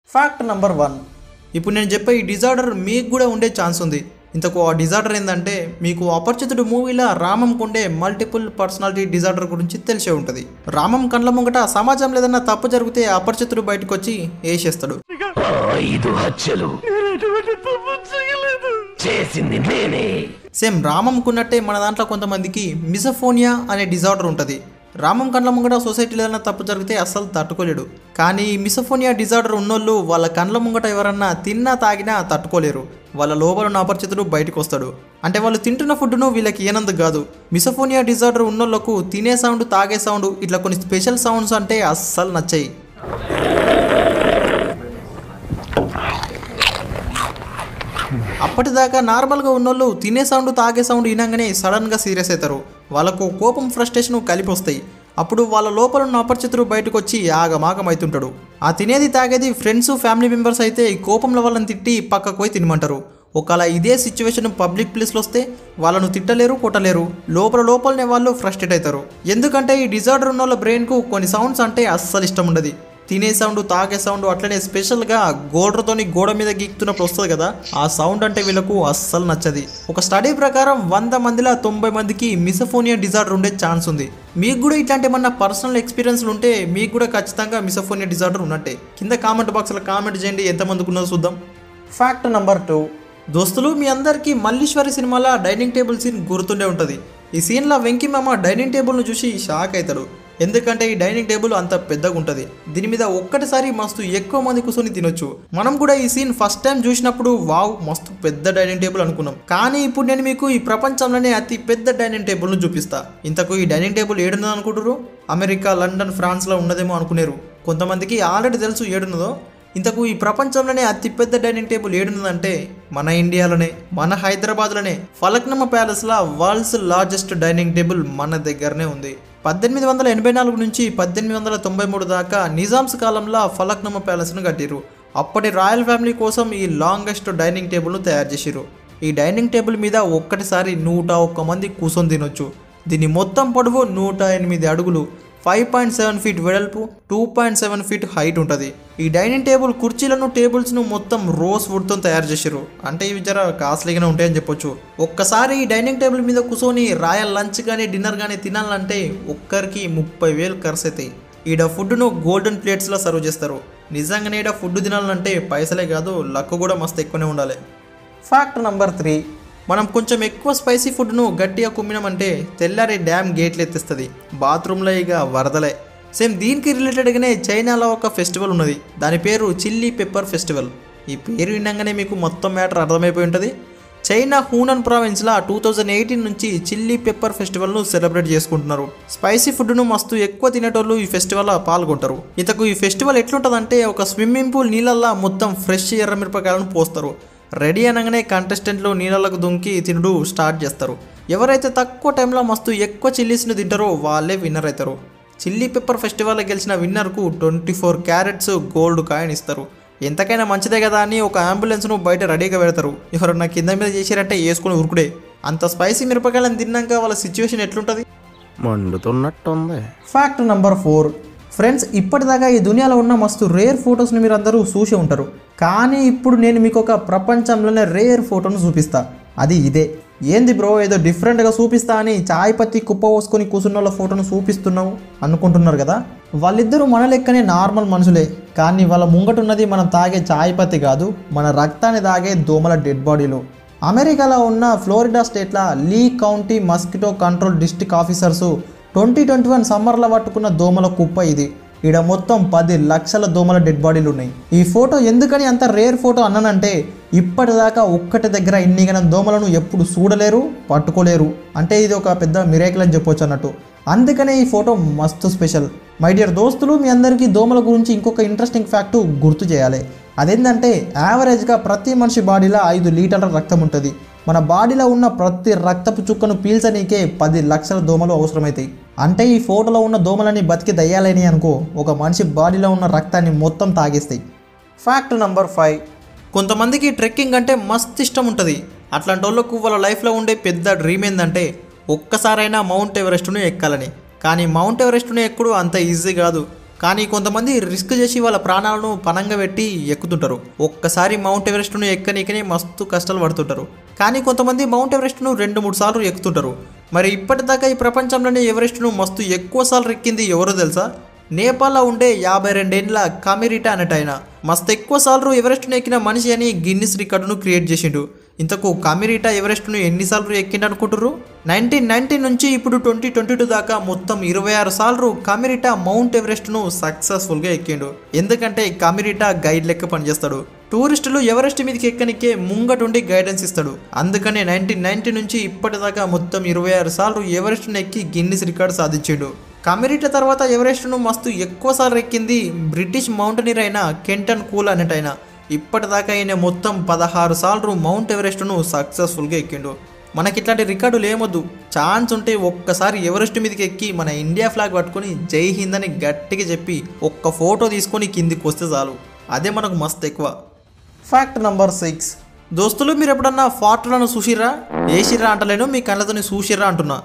fact number one ఇప్పుడు నేను చెప్పే ఈ డిజార్డర్ మీకు కూడా ఉండే ఛాన్స్ ఉంది ఇంతకు ఆ డిజార్డర్ ఏంటంటే మీకు అపరిచితుడు మూవీలో రామం ఉండే మల్టిపుల్ పర్సనాలిటీ డిజార్డర్ గురించి తెలిసే ఉంటుంది రామం కండ్ల ముంగట సమాజంలో ఏదన్నా తప్పు జరిగితే అపరిచితుడు బయటకు వచ్చి వేసేస్తాడు ఐదు హత్యలు చేసింది నేనే సేమ్ రామంకున్నట్టే మన దాంట్లో కొంతమందికి మిసఫోనియా అనే డిజార్డర్ ఉంటుంది రామం కండ్ల ముంగట సొసైటీలో ఏదైనా తప్పు జరిగితే అస్సలు తట్టుకోలేడు కానీ ఈ మిసఫోనియా డిజార్డర్ ఉన్నోళ్ళు వాళ్ళ కండ్ల ముంగట ఎవరన్నా తిన్నా తాగినా తట్టుకోలేరు వాళ్ళ లోపల ఉన్న అపరిచితుడు బయటకు వస్తాడు అంటే వాళ్ళు తింటున్న ఫుడ్ను వీళ్ళకి ఏనందుకు కాదు మిసఫోనియా డిజార్డర్ ఉన్నోళ్ళకు తినే సౌండ్ తాగే సౌండ్ ఇట్లా కొన్ని స్పెషల్ సౌండ్స్ అంటే అస్సలు నచ్చాయి అప్పటిదాకా నార్మల్గా ఉన్నోళ్ళు తినే సౌండ్ తాగే సౌండ్ వినంగానే సడన్గా సీరియస్ అవుతారు వాళ్ళకు కోపం ఫ్రస్ట్రేషన్ కలిపి వస్తాయి అప్పుడు వాళ్ళ లోపల ఉన్న అపరిచితుడు బయటకు వచ్చి ఆగమాగం అవుతుంటాడు ఆ తినేది తాగేది ఫ్రెండ్స్ ఫ్యామిలీ మెంబర్స్ అయితే ఈ కోపంలో వాళ్ళని తిట్టి పక్కకు పోయి తినమంటారు ఒకవేళ ఇదే సిచ్యువేషన్ పబ్లిక్ ప్లేస్లో వస్తే వాళ్ళను తిట్టలేరు కొట్టలేరు లోపల లోపలనే వాళ్ళు ఫ్రస్ట్రేట్ అవుతారు ఎందుకంటే ఈ డిజార్డర్ ఉన్న వాళ్ళ బ్రెయిన్కు కొన్ని సౌండ్స్ అంటే అస్సలు ఇష్టం ఉండదు తినే సౌండ్ తాగే సౌండ్ అట్లనే స్పెషల్గా గోడతోని గోడ మీద గీక్తున్నప్పుడు వస్తుంది కదా ఆ సౌండ్ అంటే వీళ్ళకు అస్సలు నచ్చది ఒక స్టడీ ప్రకారం వంద మందిలో తొంభై మందికి మిసఫోనియా డిజార్డర్ ఉండే ఛాన్స్ ఉంది మీకు కూడా ఇట్లాంటి ఏమన్నా పర్సనల్ ఎక్స్పీరియన్స్లు ఉంటే మీకు కూడా ఖచ్చితంగా మిసఫోనియా డిజార్డర్ ఉన్నట్టే కింద కామెంట్ బాక్స్లో కామెంట్ చేయండి ఎంతమందికి ఉన్నదో చూద్దాం ఫ్యాక్ట్ నెంబర్ టూ దోస్తులు మీ అందరికీ మల్లీశ్వరి సినిమాలో డైనింగ్ టేబుల్ సీన్ గుర్తుండే ఉంటుంది ఈ సీన్లో వెంకీ మామ డైనింగ్ టేబుల్ను చూసి షాక్ అవుతాడు ఎందుకంటే ఈ డైనింగ్ టేబుల్ అంత పెద్దగా ఉంటుంది దీని మీద ఒక్కటిసారి మస్తు ఎక్కువ మంది కూర్చొని తినొచ్చు మనం కూడా ఈ సీన్ ఫస్ట్ టైం చూసినప్పుడు వావ్ మస్తు పెద్ద డైనింగ్ టేబుల్ అనుకున్నాం కానీ ఇప్పుడు నేను మీకు ఈ ప్రపంచంలోనే అతి పెద్ద డైనింగ్ టేబుల్ను చూపిస్తా ఇంతకు ఈ డైనింగ్ టేబుల్ ఏడున్నది అనుకుంటారు అమెరికా లండన్ ఫ్రాన్స్లో ఉన్నదేమో అనుకునేరు కొంతమందికి ఆల్రెడీ తెలుసు ఏడున్నదో ఇంతకు ఈ ప్రపంచంలోనే అతిపెద్ద డైనింగ్ టేబుల్ ఏడున్నదంటే మన ఇండియాలోనే మన హైదరాబాద్లోనే ఫలక్నమ్మ ప్యాలెస్లో వరల్డ్స్ లార్జెస్ట్ డైనింగ్ టేబుల్ మన దగ్గరనే ఉంది పద్దెనిమిది వందల ఎనభై నాలుగు నుంచి పద్దెనిమిది వందల తొంభై మూడు దాకా నిజామ్స్ కాలంలో ఫలక్నమ్మ ప్యాలెస్ను కట్టిరు అప్పటి రాయల్ ఫ్యామిలీ కోసం ఈ లాంగెస్ట్ డైనింగ్ టేబుల్ను తయారు చేసిరు ఈ డైనింగ్ టేబుల్ మీద ఒక్కటిసారి నూట ఒక్క మంది కూర్చొని తినొచ్చు దీని మొత్తం పొడవు నూట ఎనిమిది అడుగులు ఫైవ్ పాయింట్ సెవెన్ ఫీట్ వెడల్పు two point seven feet height ఉంటుంది ఈ డైనింగ్ టేబుల్ కుర్చీలను టేబుల్స్ను మొత్తం రోజ్ వుడ్తో తయారు చేసారు అంటే ఇవి జర కాస్ట్లీగానే ఉంటాయని చెప్పొచ్చు ఒక్కసారి ఈ డైనింగ్ టేబుల్ మీద కూర్చొని రాయల్ లంచ్ కానీ డిన్నర్ కానీ తినాలంటే ఒక్కరికి ముప్పై వేలు ఖర్చు అవుతాయి ఈడ ఫుడ్ను గోల్డెన్ ప్లేట్స్లో సర్వ్ చేస్తారు నిజంగానే ఈడ ఫుడ్ తినాలంటే పైసలే కాదు లక్ కూడా మస్తు ఎక్కువనే ఉండాలి ఫ్యాక్ట్ నంబర్ త్రీ మనం కొంచెం ఎక్కువ స్పైసీ ఫుడ్ను గట్టిగా కుమ్మినామంటే తెల్లారి డ్యామ్ గేట్లు ఎత్తిస్తుంది బాత్రూంలో ఇక వరదలే సేమ్ దీనికి రిలేటెడ్గానే చైనాలో ఒక ఫెస్టివల్ ఉన్నది దాని పేరు చిల్లీ పెప్పర్ ఫెస్టివల్ ఈ పేరు వినగానే మీకు మొత్తం మ్యాటర్ అర్థమైపోయి ఉంటుంది చైనా హూనన్ ప్రావిన్స్లో టూ థౌజండ్ ఎయిటీన్ నుంచి చిల్లీ పెప్పర్ ఫెస్టివల్ను సెలబ్రేట్ చేసుకుంటున్నారు స్పైసీ ఫుడ్ను మస్తు ఎక్కువ తినేటోళ్ళు ఈ ఫెస్టివల్లో పాల్గొంటారు ఇంతకు ఈ ఫెస్టివల్ ఎట్లుంటుందంటే ఒక స్విమ్మింగ్ పూల్ నీళ్ళల్లో మొత్తం ఫ్రెష్ ఎర్రమిరపకాయలను పోస్తారు రెడీ అనగానే కంటెస్టెంట్లు నీళ్ళకు దుంకి తినుడు స్టార్ట్ చేస్తారు ఎవరైతే తక్కువ టైంలో మస్తు ఎక్కువ చిల్లీస్ని తింటారో వాళ్ళే విన్నర్ అవుతారు చిల్లీ పెప్పర్ ఫెస్టివల్లో గెలిచిన విన్నర్కు twenty four carats gold coin ఇస్తారు ఎంతకైనా మంచిదే కదా అని ఒక అంబులెన్స్ను బయట రెడీగా పెడతారు ఎవరన్నా కింద మీద చేశారంటే వేసుకుని ఉరుకుడే అంత స్పైసీ మిరపకాయలను తిన్నాక వాళ్ళ సిచ్యువేషన్ ఎట్లుంటుంది మండుతున్నట్టుంది ఫ్యాక్ట్ నెంబర్ ఫోర్ ఫ్రెండ్స్ ఇప్పటిదాకా ఈ దునియాలో ఉన్న మస్తు రేర్ ఫొటోస్ని మీరు అందరూ చూసి ఉంటారు కానీ ఇప్పుడు నేను మీకు ఒక ప్రపంచంలోనే రేర్ ఫోటోను చూపిస్తా అది ఇదే ఏంది బ్రో ఏదో డిఫరెంట్గా చూపిస్తా అని చాయ్ పత్తి కుప్ప పోసుకొని కూర్చున్న వాళ్ళ ఫోటోను చూపిస్తున్నావు అనుకుంటున్నారు కదా వాళ్ళిద్దరూ మన లెక్కనే నార్మల్ మనుషులే కానీ వాళ్ళ ముంగటున్నది మనం తాగే చాయ్ పత్తి కాదు మన రక్తాన్ని తాగే దోమల డెడ్ బాడీలు అమెరికాలో ఉన్న ఫ్లోరిడా స్టేట్ల Lee County mosquito control district ఆఫీసర్సు ట్వంటీ ట్వంటీ వన్ సమ్మర్లో పట్టుకున్న దోమల కుప్ప ఇది ఈడ మొత్తం పది లక్షల దోమల డెడ్ బాడీలు ఉన్నాయి ఈ ఫోటో ఎందుకని అంత రేర్ ఫోటో అన్నానంటే ఇప్పటిదాకా ఒక్కటి దగ్గర ఇన్ని గణం దోమలను ఎప్పుడు చూడలేరు పట్టుకోలేరు అంటే ఇది ఒక పెద్ద మిరేకల్ అని చెప్పొచ్చు అన్నట్టు అందుకనే ఈ ఫోటో మస్తు స్పెషల్ మై డియర్ దోస్తులు మీ అందరికీ దోమల గురించి ఇంకొక ఇంట్రెస్టింగ్ ఫ్యాక్ట్ గుర్తు చేయాలి అదేంటంటే యావరేజ్గా ప్రతి మనిషి బాడీలో ఐదు లీటర్ల రక్తం ఉంటుంది మన బాడీలో ఉన్న ప్రతి రక్తపు చుక్కను పీల్చనీకే పది లక్షల దోమలు అవసరమవుతాయి అంటే ఈ ఫోటోలో ఉన్న దోమలని బతికి దయ్యాలని అనుకో ఒక మనిషి బాడీలో ఉన్న రక్తాన్ని మొత్తం తాగేస్తాయి ఫ్యాక్ట్ నంబర్ ఫైవ్ కొంతమందికి ట్రెక్కింగ్ అంటే మస్తు ఇష్టం ఉంటుంది అట్లాంటి వాళ్ళకు వాళ్ళ లైఫ్లో ఉండే పెద్ద డ్రీమ్ ఏంటంటే ఒక్కసారైనా మౌంట్ ఎవరెస్ట్ను ఎక్కాలని కానీ మౌంట్ ఎవరెస్ట్ను ఎక్కడు అంత ఈజీ కాదు కానీ కొంతమంది రిస్క్ చేసి వాళ్ళ ప్రాణాలను పనంగా పెట్టి ఎక్కుతుంటారు ఒక్కసారి మౌంట్ ఎవరెస్ట్ను ఎక్కనీకనే మస్తు కష్టాలు పడుతుంటారు కానీ కొంతమంది మౌంట్ ఎవరెస్ట్ను రెండు మూడు సార్లు ఎక్కుతుంటారు మరి ఇప్పటిదాకా ఈ ప్రపంచంలోనే ఎవరెస్ట్ను మస్తు ఎక్కువ సార్లు ఎక్కింది ఎవరో తెలుసా నేపాల్లో ఉండే యాభై రెండేండ్ల కమిరిటా అనటైన మస్తు ఎక్కువ సార్లు ఎవరెస్ట్ను ఎక్కిన మనిషి అని గిన్నిస్ రికార్డును క్రియేట్ చేసిండు ఇంతకు కమిరిటా ఎవరెస్ట్ను ఎన్నిసార్లు ఎక్కిండు అనుకుంటున్నారు నైన్టీన్ నైన్టీ నుంచి ఇప్పుడు ట్వంటీ ట్వంటీ టూ దాకా మొత్తం ఇరవై ఆరు సార్లు కమిరిటా మౌంట్ ఎవరెస్ట్ను సక్సెస్ఫుల్గా ఎక్కిండు ఎందుకంటే కమిరిటా గైడ్ లెక్క పనిచేస్తాడు టూరిస్టులు ఎవరెస్ట్ మీదకి ఎక్కనికే ముంగటుండి గైడెన్స్ ఇస్తాడు అందుకనే నైన్టీన్ నైన్టీ నుంచి ఇప్పటిదాకా మొత్తం ఇరవై ఆరు సార్లు ఎవరెస్ట్ను ఎక్కి గిన్నిస్ రికార్డు సాధించిండు కమిరిటా తర్వాత ఎవరెస్ట్ను మస్తు ఎక్కువ సార్లు ఎక్కింది బ్రిటిష్ మౌంటనీర్ అయిన కెంటన్ కూల్ అనేటైన ఇప్పటిదాకా ఆయన మొత్తం పదహారు సార్లు మౌంట్ ఎవరెస్ట్ను సక్సెస్ఫుల్గా ఎక్కిండు మనకి ఇట్లాంటి రికార్డులు ఏమొద్దు ఛాన్స్ ఉంటే ఒక్కసారి ఎవరెస్ట్ మీదకి ఎక్కి మన ఇండియా ఫ్లాగ్ పట్టుకొని జై హింద్ అని గట్టిగా చెప్పి ఒక్క ఫోటో తీసుకొని కిందికి వస్తే చాలు అదే మనకు మస్తు ఎక్కువ ఫ్యాక్ట్ నంబర్ సిక్స్ దోస్తులు మీరు ఎప్పుడన్నా ఫార్ట్లను చూసిర్రా వేసిర్రా అంటలేను మీ కళ్ళతోని చూసిర్రా అంటున్నా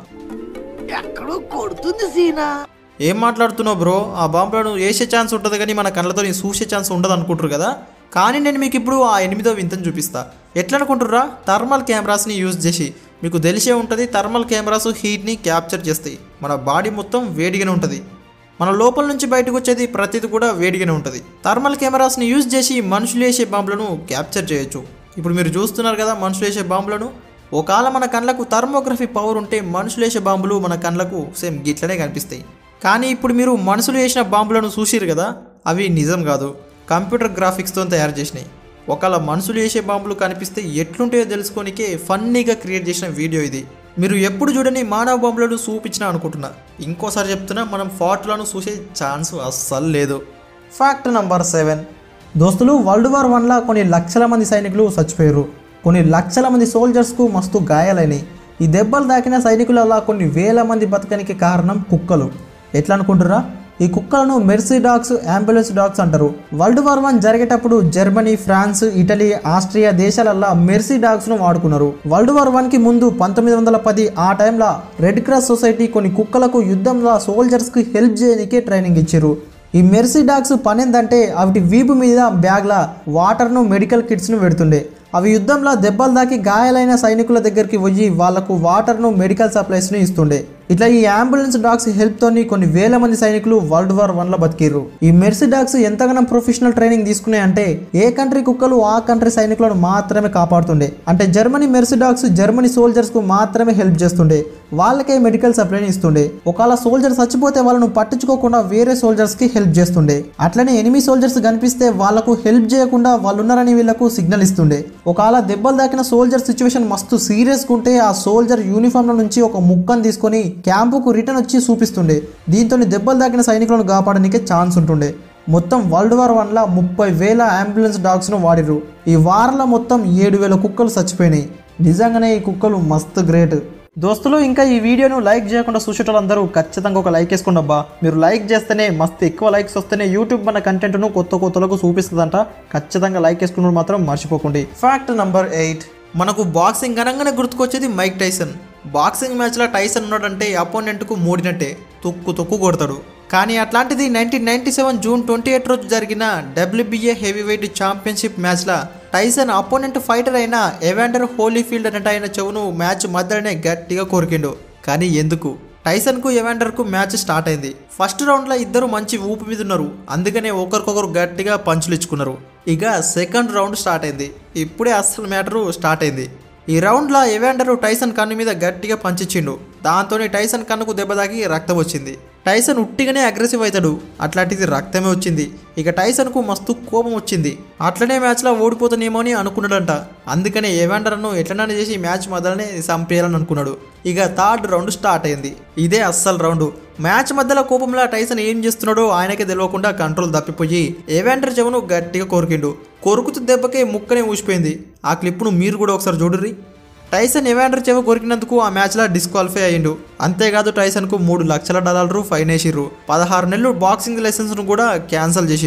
ఎక్కడో కొడుతుంది సీనా ఏం మాట్లాడుతున్నావు బ్రో ఆ బాంబులను వేసే ఛాన్స్ ఉంటుంది కానీ మన కళ్ళతో చూసే ఛాన్స్ ఉండదు అనుకుంటారు కదా కానీ నేను మీకు ఇప్పుడు ఆ ఎనిమిదో వింతను చూపిస్తా ఎట్లా అనుకుంటుర్రా థర్మల్ కెమెరాస్ని యూజ్ చేసి మీకు తెలిసే ఉంటుంది థర్మల్ కెమెరాస్ హీట్ని క్యాప్చర్ చేస్తాయి మన బాడీ మొత్తం వేడిగానే ఉంటుంది మన లోపల నుంచి బయటకు వచ్చేది ప్రతిది కూడా వేడిగానే ఉంటుంది థర్మల్ కెమెరాస్ని యూజ్ చేసి మనుషులు వేసే బాంబులను క్యాప్చర్ చేయొచ్చు ఇప్పుడు మీరు చూస్తున్నారు కదా మనుషులు వేసే బాంబులను ఒకవేళ మన కళ్ళకు థర్మోగ్రఫీ పవర్ ఉంటే మనుషులు వేసే బాంబులు మన కళ్ళకు సేమ్ గిట్లనే కనిపిస్తాయి కానీ ఇప్పుడు మీరు మనుషులు వేసిన బాంబులను చూసిరు కదా అవి నిజం కాదు కంప్యూటర్ గ్రాఫిక్స్తో తయారు చేసినాయి ఒకవేళ మనుషులు వేసే బాంబులు కనిపిస్తే ఎట్లుంటాయో తెలుసుకోనికే ఫన్నీగా క్రియేట్ చేసిన వీడియో ఇది మీరు ఎప్పుడు చూడని మానవ బాంబులను చూపించిన అనుకుంటున్నా ఇంకోసారి చెప్తున్నా మనం ఫార్ట్లను చూసే ఛాన్స్ అస్సలు లేదు ఫ్యాక్ట్ నంబర్ సెవెన్ దోస్తులు వరల్డ్ వార్ వన్లా కొన్ని లక్షల మంది సైనికులు చచ్చిపోయారు కొన్ని లక్షల మంది సోల్జర్స్కు మస్తు గాయాలైనాయి ఈ దెబ్బలు దాకిన సైనికులలో కొన్ని వేల మంది బతకనికి కారణం కుక్కలు ఎట్లా అనుకుంటురా ఈ కుక్కలను మెర్సీ డాగ్స్ అంబులెన్స్ డాగ్స్ అంటారు వరల్డ్ వార్ వన్ జరిగేటప్పుడు జర్మనీ ఫ్రాన్స్ ఇటలీ ఆస్ట్రియా దేశాలల్లో మెర్సీ డాగ్స్ ను వాడుకున్నారు వరల్డ్ వార్ వన్ కి ముందు పంతొమ్మిది వందల పది ఆ టైంలో రెడ్ క్రాస్ సొసైటీ కొన్ని కుక్కలకు యుద్ధంలో సోల్జర్స్ కి హెల్ప్ చేయడానికే ట్రైనింగ్ ఇచ్చారు ఈ మెర్సీ డాగ్స్ పని ఏంటంటే అవిటి వీపు మీద బ్యాగ్ల వాటర్ను మెడికల్ కిట్స్ను పెడుతుండే అవి యుద్ధంలో దెబ్బలు దాకి గాయాలైన సైనికుల దగ్గరికి పోయి వాళ్లకు వాటర్ను మెడికల్ సప్లైస్ను ఇస్తుండే ఇట్లా ఈ అంబులెన్స్ డాగ్స్ హెల్ప్ తోని కొన్ని వేల మంది సైనికులు వరల్డ్ వార్ వన్ లో బతికిర్రు ఈ మెర్సీ డాగ్స్ ఎంతగానో ప్రొఫెషనల్ ట్రైనింగ్ తీసుకున్నాయి అంటే ఏ కంట్రీ కుక్కలు ఆ కంట్రీ సైనికులను మాత్రమే కాపాడుతుండే అంటే Germany mercy dogs Germany soldiers కు మాత్రమే హెల్ప్ చేస్తుండే వాళ్ళకే మెడికల్ సప్లైని ఇస్తుండే ఒకవేళ సోల్జర్ చచ్చిపోతే వాళ్ళను పట్టించుకోకుండా వేరే సోల్జర్స్ కి హెల్ప్ చేస్తుండే అట్లనే ఎనిమి సోల్జర్స్ కనిపిస్తే వాళ్ళకు హెల్ప్ చేయకుండా వాళ్ళు ఉన్నారని వీళ్ళకు సిగ్నల్ ఇస్తుండే ఒకవేళ దెబ్బలు దాకిన సోల్జర్ సిచ్యువేషన్ మస్తు సీరియస్ ఉంటే ఆ సోల్జర్ యూనిఫామ్ లో నుంచి ఒక ముక్కను తీసుకొని క్యాంపుకు రిటర్న్ వచ్చి చూపిస్తుండే దీంతో దెబ్బలు దాకిన సైనికులను కాపాడడానికి ఛాన్స్ ఉంటుండే మొత్తం వరల్డ్ వార్ వన్లో ముప్పై వేల అంబులెన్స్ డాగ్స్ను వాడిరు ఈ వారంలో మొత్తం ఏడు వేల కుక్కలు చచ్చిపోయినాయి నిజంగానే ఈ కుక్కలు మస్తు గ్రేట్ దోస్తులు ఇంకా ఈ వీడియోను లైక్ చేయకుండా చూసేటోళ్ళందరూ ఖచ్చితంగా ఒక లైక్ వేసుకోండి అబ్బా మీరు లైక్ చేస్తేనే మస్తు ఎక్కువ లైక్స్ వస్తేనే యూట్యూబ్ మన కంటెంట్ను కొత్త కొత్తలకు చూపిస్తుందంట ఖచ్చితంగా లైక్ వేసుకున్న మాత్రం మర్చిపోకండి ఫ్యాక్ట్ నంబర్ ఎయిట్ మనకు బాక్సింగ్ అనగానే గుర్తుకొచ్చేది మైక్ టైసన్ బాక్సింగ్ మ్యాచ్లో టైసన్ ఉన్నాడంటే అపోనెంట్కు మూడినట్టే తొక్కు తొక్కు కొడతాడు కానీ అట్లాంటిది nineteen ninety seven June twenty eight రోజు జరిగిన డబ్ల్యూబీఏ హెవీ వెయిట్ ఛాంపియన్షిప్ మ్యాచ్లో టైసన్ అపోనెంట్ ఫైటర్ అయిన ఎవాండర్ హోలీఫీల్డ్ అనేట ఆయన చెవును మ్యాచ్ మధ్యలోనే గట్టిగా కొరికిండు కానీ ఎందుకు టైసన్కు ఎవాండర్కు మ్యాచ్ స్టార్ట్ అయింది ఫస్ట్ రౌండ్లో ఇద్దరు మంచి ఊపు మీద ఉన్నారు అందుకనే ఒకరికొకరు గట్టిగా పంచులు ఇచ్చుకున్నారు ఇక సెకండ్ రౌండ్ స్టార్ట్ అయింది ఇప్పుడే అస్సలు మ్యాటరు స్టార్ట్ అయింది ఈ రౌండ్లో ఎవాండర్ టైసన్ కన్ను మీద గట్టిగా పంచిచ్చిండు దాంతో టైసన్ కన్నుకు దెబ్బ తాకి రక్తం వచ్చింది టైసన్ ఉట్టిగానే అగ్రెసివ్ అవుతాడు అట్లాంటిది రక్తమే వచ్చింది ఇక టైసన్కు మస్తు కోపం వచ్చింది అట్లనే మ్యాచ్లో ఓడిపోతానేమో అని అనుకున్నాడంట అందుకనే ఎవాండర్ను ఎట్లనైనా చేసి మ్యాచ్ మొదలనే చంపేయాలని అనుకున్నాడు ఇక థర్డ్ రౌండ్ స్టార్ట్ అయింది ఇదే అస్సలు రౌండ్ మ్యాచ్ మధ్యలో కోపంలో టైసన్ ఏం చేస్తున్నాడో ఆయనకే తెలియకుండా కంట్రోల్ తప్పిపోయి ఎవాండర్ చెవును గట్టిగా కొరికిండు కొరుకుతూ దెబ్బకే ముక్కనే ఊసిపోయింది ఆ క్లిప్ను మీరు కూడా ఒకసారి చూడుర్రి టైసన్ ఎవాండర్ చెవ కొరికినందుకు ఆ మ్యాచ్లో డిస్క్వాలిఫై అయ్యిండు అంతేకాదు టైసన్కు మూడు లక్షల డాలర్లు ఫైన్ వేసిర్రు పదహారు నెలలు బాక్సింగ్ లైసెన్స్ను కూడా క్యాన్సిల్ చేసిర్రు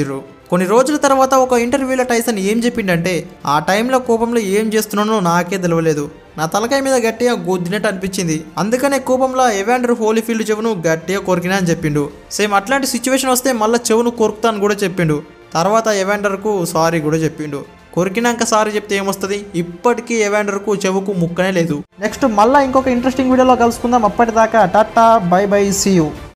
కొన్ని రోజుల తర్వాత ఒక ఇంటర్వ్యూలో టైసన్ ఏం చెప్పిండంటే ఆ టైంలో కోపంలో ఏం చేస్తున్నానో నాకే తెలియలేదు నా తలకాయ మీద గట్టిగా గుద్దినట్టు అనిపించింది అందుకనే కోపంలో ఎవాండర్ హోలీఫీల్డ్ చెవును గట్టిగా కొరికినా అని చెప్పిండు సేమ్ అట్లాంటి సిచ్యువేషన్ వస్తే మళ్ళీ చెవును కొరుకుతాను కూడా చెప్పిండు తర్వాత ఎవాండర్కు సారీ కూడా చెప్పిండు కొరికినాక సారీ చెప్తే ఏమొస్తుంది ఇప్పటికీ ఎవాండర్కు చెవుకు ముక్కనే లేదు నెక్స్ట్ మళ్ళీ ఇంకొక ఇంట్రెస్టింగ్ వీడియోలో కలుసుకుందాం అప్పటిదాకా tata bye bye see you